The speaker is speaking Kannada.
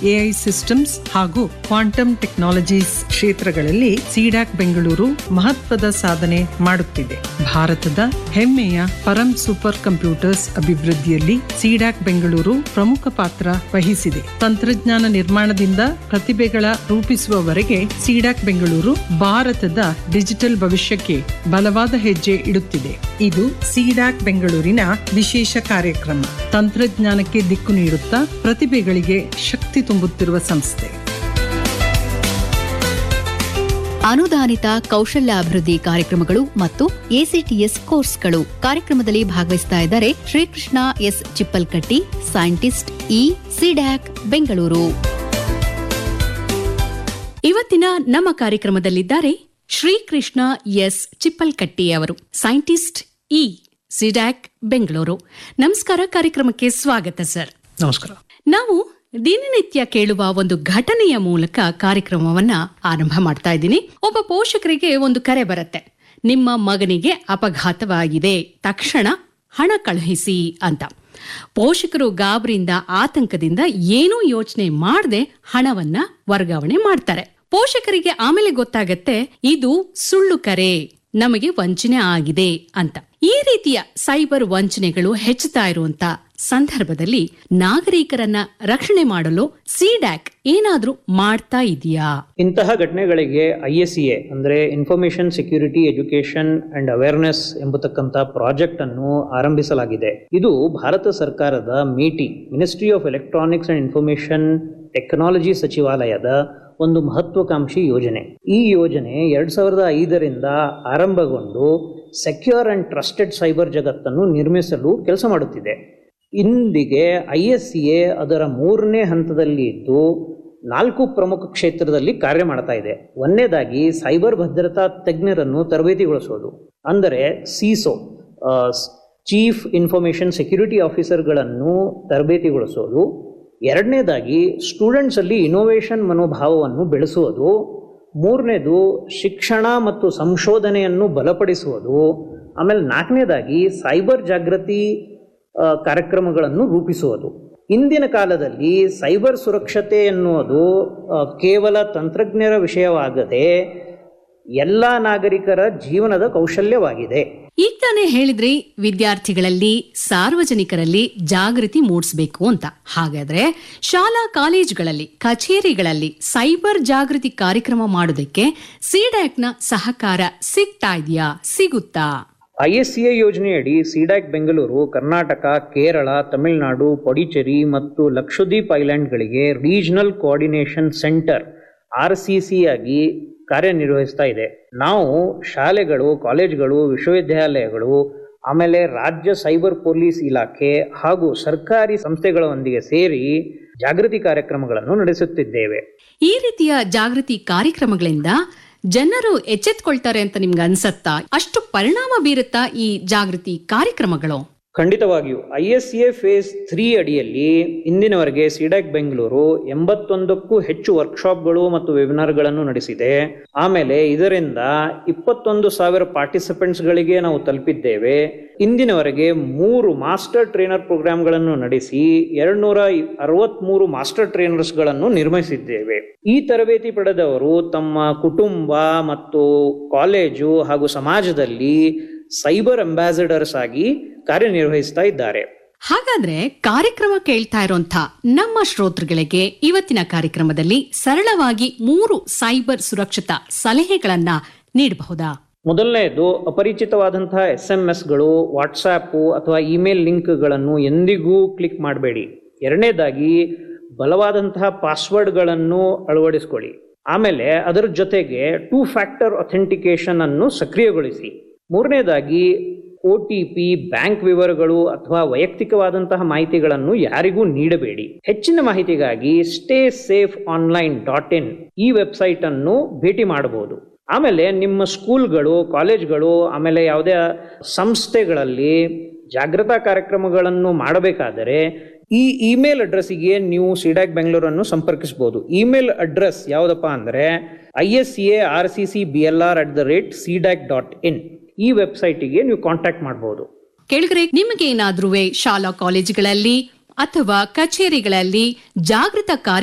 ಎಐ ಸಿಸ್ಟಮ್ಸ್ ಹಾಗೂ ಕ್ವಾಂಟಮ್ ಟೆಕ್ನಾಲಜೀಸ್ ಕ್ಷೇತ್ರಗಳಲ್ಲಿ ಸಿಡಾಕ್ ಬೆಂಗಳೂರು ಮಹತ್ವದ ಸಾಧನೆ ಮಾಡುತ್ತಿದೆ ಭಾರತದ ಹೆಮ್ಮೆಯ ಪರಂ ಸೂಪರ್ ಕಂಪ್ಯೂಟರ್ಸ್ ಅಭಿವೃದ್ಧಿಯಲ್ಲಿ ಸಿಡಾಕ್ ಬೆಂಗಳೂರು ಪ್ರಮುಖ ಪಾತ್ರ ವಹಿಸಿದೆ ತಂತ್ರಜ್ಞಾನ ನಿರ್ಮಾಣದಿಂದ ಪ್ರತಿಭೆಗಳ ರೂಪಿಸುವವರೆಗೆ ಸಿಡಾಕ್ ಬೆಂಗಳೂರು ಭಾರತದ ಡಿಜಿಟಲ್ ಭವಿಷ್ಯಕ್ಕೆ ಬಲವಾದ ಹೆಜ್ಜೆ ಇಡುತ್ತಿದೆ ಇದು ಸಿಡಾಕ್ ಬೆಂಗಳೂರಿನ ವಿಶೇಷ ಕಾರ್ಯಕ್ರಮ ತಂತ್ರಜ್ಞಾನಕ್ಕೆ ದಿಕ್ಕು ನೀಡುತ್ತಾ ಪ್ರತಿಭೆಗಳಿಗೆ ಶಕ್ತಿ ತುಂಬುತ್ತಿರುವ ಸಂಸ್ಥೆ ಅನುದಾನಿತ ಕೌಶಲ್ಯಾಭಿವೃದ್ಧಿ ಕಾರ್ಯಕ್ರಮಗಳು ಮತ್ತು ಎಸಿಟಿಎಸ್ ಕೋರ್ಸ್ಗಳು ಕಾರ್ಯಕ್ರಮದಲ್ಲಿ ಭಾಗವಹಿಸ್ತಾ ಇದ್ದಾರೆ Shrikrishna S Chippalkatti scientist E CDAC Bengaluru ಇವತ್ತಿನ ನಮ್ಮ ಕಾರ್ಯಕ್ರಮದಲ್ಲಿದ್ದಾರೆ ಶ್ರೀಕೃಷ್ಣ ಎಸ್ ಚಿಪ್ಪಲ್ಕಟ್ಟಿ ಅವರು ಸೈಂಟಿಸ್ಟ್ ಇ ಸಿಡ್ಯಾಕ್ ಬೆಂಗಳೂರು ನಮಸ್ಕಾರ ಕಾರ್ಯಕ್ರಮಕ್ಕೆ ಸ್ವಾಗತ ಸರ್ ನಮಸ್ಕಾರ ನಾವು ದಿನನಿತ್ಯ ಕೇಳುವ ಒಂದು ಘಟನೆಯ ಮೂಲಕ ಕಾರ್ಯಕ್ರಮವನ್ನ ಆರಂಭ ಮಾಡ್ತಾ ಇದ್ದೀನಿ ಒಬ್ಬ ಪೋಷಕರಿಗೆ ಒಂದು ಕರೆ ಬರುತ್ತೆ ನಿಮ್ಮ ಮಗನಿಗೆ ಅಪಘಾತವಾಗಿದೆ ತಕ್ಷಣ ಹಣ ಕಳುಹಿಸಿ ಅಂತ ಪೋಷಕರು ಗಾಬರಿಯಿಂದ ಆತಂಕದಿಂದ ಏನೂ ಯೋಚನೆ ಮಾಡದೆ ಹಣವನ್ನ ವರ್ಗಾವಣೆ ಮಾಡ್ತಾರೆ ಪೋಷಕರಿಗೆ ಆಮೇಲೆ ಗೊತ್ತಾಗತ್ತೆ ಇದು ಸುಳ್ಳು ಕರೆ ನಮಗೆ ವಂಚನೆ ಆಗಿದೆ ಅಂತ ಈ ರೀತಿಯ ಸೈಬರ್ ವಂಚನೆಗಳು ಹೆಚ್ಚುತ್ತಾ ಇರುವಂತ ಸಂದರ್ಭದಲ್ಲಿ ನಾಗರಿಕರನ್ನ ರಕ್ಷಣೆ ಮಾಡಲು ಸಿಡ್ಯಾಕ್ ಏನಾದ್ರೂ ಮಾಡ್ತಾ ಇದೆಯಾ ಇಂತಹ ಘಟನೆಗಳಿಗೆ ಐ ಎಸ್ ಎ ಅಂದರೆ information security education and awareness ಎಂಬತಕ್ಕಂಥ ಪ್ರಾಜೆಕ್ಟ್ ಅನ್ನು ಆರಂಭಿಸಲಾಗಿದೆ ಇದು ಭಾರತ ಸರ್ಕಾರದ MeitY ministry of electronics and information technology ಸಚಿವಾಲಯದ ಒಂದು ಮಹತ್ವಾಕಾಂಕ್ಷಿ ಯೋಜನೆ ಈ ಯೋಜನೆ ಎರಡ್ ಸಾವಿರದ ಐದರಿಂದ ಆರಂಭಗೊಂಡು ಸೆಕ್ಯೂರ್ ಅಂಡ್ ಟ್ರಸ್ಟೆಡ್ ಸೈಬರ್ ಜಗತ್ತನ್ನು ನಿರ್ಮಿಸಲು ಕೆಲಸ ಮಾಡುತ್ತಿದೆ ಇಂದಿಗೆ ಐ ಎಸ್ ಎ ಅದರ ಮೂರನೇ ಹಂತದಲ್ಲಿ ಇದ್ದು ನಾಲ್ಕು ಪ್ರಮುಖ ಕ್ಷೇತ್ರದಲ್ಲಿ ಕಾರ್ಯ ಮಾಡ್ತಾ ಇದೆ ಒಂದನೇದಾಗಿ ಸೈಬರ್ ಭದ್ರತಾ ತಜ್ಞರನ್ನು ತರಬೇತಿಗೊಳಿಸೋದು ಅಂದರೆ ಸಿಸೋ ಚೀಫ್ ಇನ್ಫಾರ್ಮೇಷನ್ ಸೆಕ್ಯೂರಿಟಿ ಆಫೀಸರ್ಗಳನ್ನು ತರಬೇತಿಗೊಳಿಸೋದು ಎರಡನೇದಾಗಿ ಸ್ಟೂಡೆಂಟ್ಸಲ್ಲಿ ಇನೋವೇಷನ್ ಮನೋಭಾವವನ್ನು ಬೆಳೆಸುವುದು ಮೂರನೇದು ಶಿಕ್ಷಣ ಮತ್ತು ಸಂಶೋಧನೆಯನ್ನು ಬಲಪಡಿಸುವುದು ಆಮೇಲೆ ನಾಲ್ಕನೇದಾಗಿ ಸೈಬರ್ ಜಾಗೃತಿ ಆ, ಕಾರ್ಯಕ್ರಮಗಳನ್ನು ರೂಪಿಸುವುದು ಇಂದಿನ ಕಾಲದಲ್ಲಿ ಸೈಬರ್ ಸುರಕ್ಷತೆ ಎನ್ನುವುದು ಆ, ಕೇವಲ ತಂತ್ರಜ್ಞರ ವಿಷಯವಾಗದೆ ಎಲ್ಲ ನಾಗರಿಕರ ಜೀವನದ ಕೌಶಲ್ಯವಾಗಿದೆ ಈಗ ತಾನೇ ಹೇಳಿದ್ರಿ ವಿದ್ಯಾರ್ಥಿಗಳಲ್ಲಿ ಸಾರ್ವಜನಿಕರಲ್ಲಿ ಜಾಗೃತಿ ಮೂಡಿಸಬೇಕು ಅಂತ ಹಾಗಾದ್ರೆ ಶಾಲಾ ಕಾಲೇಜುಗಳಲ್ಲಿ ಕಚೇರಿಗಳಲ್ಲಿ ಸೈಬರ್ ಜಾಗೃತಿ ಕಾರ್ಯಕ್ರಮ ಮಾಡೋದಕ್ಕೆ ಸಿಡ್ಯಾಕ್ನ ಸಹಕಾರ ಸಿಗ್ತಾ ಇದೆಯಾ ಸಿಗುತ್ತಾ ಐ ಎಸ್ ಸಿ ಎ ಯೋಜನೆಯಡಿ ಸಿಡ್ಯಾಕ್ ಬೆಂಗಳೂರು ಕರ್ನಾಟಕ ಕೇರಳ ತಮಿಳುನಾಡು ಪೊಡಿಚೇರಿ ಮತ್ತು ಲಕ್ಷದ್ವೀಪ್ ಐಲ್ಯಾಂಡ್ಗಳಿಗೆ regional coordination centre R C C ಆಗಿ ಕಾರ್ಯನಿರ್ವಹಿಸ್ತಾ ಇದೆ ನಾವು ಶಾಲೆಗಳು ಕಾಲೇಜುಗಳು ವಿಶ್ವವಿದ್ಯಾಲಯಗಳು ಆಮೇಲೆ ರಾಜ್ಯ ಸೈಬರ್ ಪೊಲೀಸ್ ಇಲಾಖೆ ಹಾಗೂ ಸರ್ಕಾರಿ ಸಂಸ್ಥೆಗಳೊಂದಿಗೆ ಸೇರಿ ಜಾಗೃತಿ ಕಾರ್ಯಕ್ರಮಗಳನ್ನು ನಡೆಸುತ್ತಿದ್ದೇವೆ ಈ ರೀತಿಯ ಜಾಗೃತಿ ಕಾರ್ಯಕ್ರಮಗಳಿಂದ ಜನರು ಎಚ್ಚೆತ್ಕೊಳ್ತಾರೆ ಅಂತ ನಿಮ್ಗೆ ಅನ್ಸತ್ತಾ ಅಷ್ಟು ಪರಿಣಾಮ ಬೀರುತ್ತಾ ಈ ಜಾಗೃತಿ ಕಾರ್ಯಕ್ರಮಗಳು ಖಂಡಿತವಾಗಿಯೂ I S A phase three ಅಡಿಯಲ್ಲಿ ಇಂದಿನವರೆಗೆ ಸಿಡಾಕ್ ಬೆಂಗಳೂರು ಎಂಬತ್ತೊಂದಕ್ಕೂ ಹೆಚ್ಚು ವರ್ಕ್ಶಾಪ್ಗಳು ಮತ್ತು ವೆಬಿನಾರ್ಗಳನ್ನು ನಡೆಸಿದೆ ಆಮೇಲೆ ಇದರಿಂದ ಇಪ್ಪತ್ತೊಂದು ಸಾವಿರ ಪಾರ್ಟಿಸಿಪೆಂಟ್ಸ್ಗಳಿಗೆ ನಾವು ತಲುಪಿದ್ದೇವೆ ಇಂದಿನವರೆಗೆ ಮೂರು ಮಾಸ್ಟರ್ ಟ್ರೈನರ್ ಪ್ರೋಗ್ರಾಂಗಳನ್ನು ನಡೆಸಿ ಎರಡ್ನೂರ ಅರವತ್ಮೂರು ಮಾಸ್ಟರ್ ಟ್ರೈನರ್ಸ್ಗಳನ್ನು ನಿರ್ಮಿಸಿದ್ದೇವೆ ಈ ತರಬೇತಿ ಪಡೆದವರು ತಮ್ಮ ಕುಟುಂಬ ಮತ್ತು ಕಾಲೇಜು ಹಾಗೂ ಸಮಾಜದಲ್ಲಿ ಸೈಬರ್ ಅಂಬಾಸಿಡರ್ಸ್ ಆಗಿ ಕಾರ್ಯನಿರ್ವಹಿಸ್ತಾ ಇದ್ದಾರೆ ಹಾಗಾದ್ರೆ ಕಾರ್ಯಕ್ರಮ ಕೇಳ್ತಾ ಇರೋಂಥ ನಮ್ಮ ಶ್ರೋತೃಗಳಿಗೆ ಇವತ್ತಿನ ಕಾರ್ಯಕ್ರಮದಲ್ಲಿ ಸರಳವಾಗಿ ಮೂರು ಸೈಬರ್ ಸುರಕ್ಷತಾ ಸಲಹೆಗಳನ್ನ ನೀಡಬಹುದಾ ಮೊದಲನೆಯದು ಅಪರಿಚಿತವಾದಂತಹ ಎಸ್ ಎಂ ಎಸ್ಗಳು ವಾಟ್ಸಾಪು ಅಥವಾ ಇಮೇಲ್ ಲಿಂಕ್ಗಳನ್ನು ಎಂದಿಗೂ ಕ್ಲಿಕ್ ಮಾಡಬೇಡಿ ಎರಡನೇದಾಗಿ ಬಲವಾದಂತಹ ಪಾಸ್ವರ್ಡ್ಗಳನ್ನು ಅಳವಡಿಸ್ಕೊಳ್ಳಿ ಆಮೇಲೆ ಅದರ ಜೊತೆಗೆ ಟೂ ಫ್ಯಾಕ್ಟರ್ ಅಥೆಂಟಿಕೇಶನ್ ಅನ್ನು ಸಕ್ರಿಯಗೊಳಿಸಿ ಮೂರನೇದಾಗಿ ಒ ಟಿ ಪಿ ಬ್ಯಾಂಕ್ ವಿವರಗಳು ಅಥವಾ ವೈಯಕ್ತಿಕವಾದಂತಹ ಮಾಹಿತಿಗಳನ್ನು ಯಾರಿಗೂ ನೀಡಬೇಡಿ ಹೆಚ್ಚಿನ ಮಾಹಿತಿಗಾಗಿ stay safe online dot in ಈ ವೆಬ್ಸೈಟ್ ಅನ್ನು ಭೇಟಿ ಮಾಡಬಹುದು ಆಮೇಲೆ ನಿಮ್ಮ ಸ್ಕೂಲ್ಗಳು ಕಾಲೇಜ್ಗಳು ಆಮೇಲೆ ಯಾವುದೇ ಸಂಸ್ಥೆಗಳಲ್ಲಿ ಜಾಗೃತಾ ಕಾರ್ಯಕ್ರಮಗಳನ್ನು ಮಾಡಬೇಕಾದರೆ ಈ ಇಮೇಲ್ ಅಡ್ರೆಸ್ಸಿಗೆ ನೀವು ಸಿಡಾಕ್ ಬೆಂಗಳೂರನ್ನು ಸಂಪರ್ಕಿಸಬಹುದು ಇಮೇಲ್ ಅಡ್ರೆಸ್ ಯಾವುದಪ್ಪ ಅಂದರೆ I S C A R C C B L R at the rate CDAC dot in ಈ ವೆಬ್ಸೈಟಿಗೆ ನೀವು ಕಾಂಟ್ಯಾಕ್ಟ್ ಮಾಡಬಹುದು ಕೇಳಿದ್ರೆ ನಿಮಗೇನಾದ್ರೂ ಶಾಲಾ ಕಾಲೇಜುಗಳಲ್ಲಿ ಅಥವಾ ಕಚೇರಿಗಳಲ್ಲಿ ಜಾಗೃತ ಕಾರ್ಯ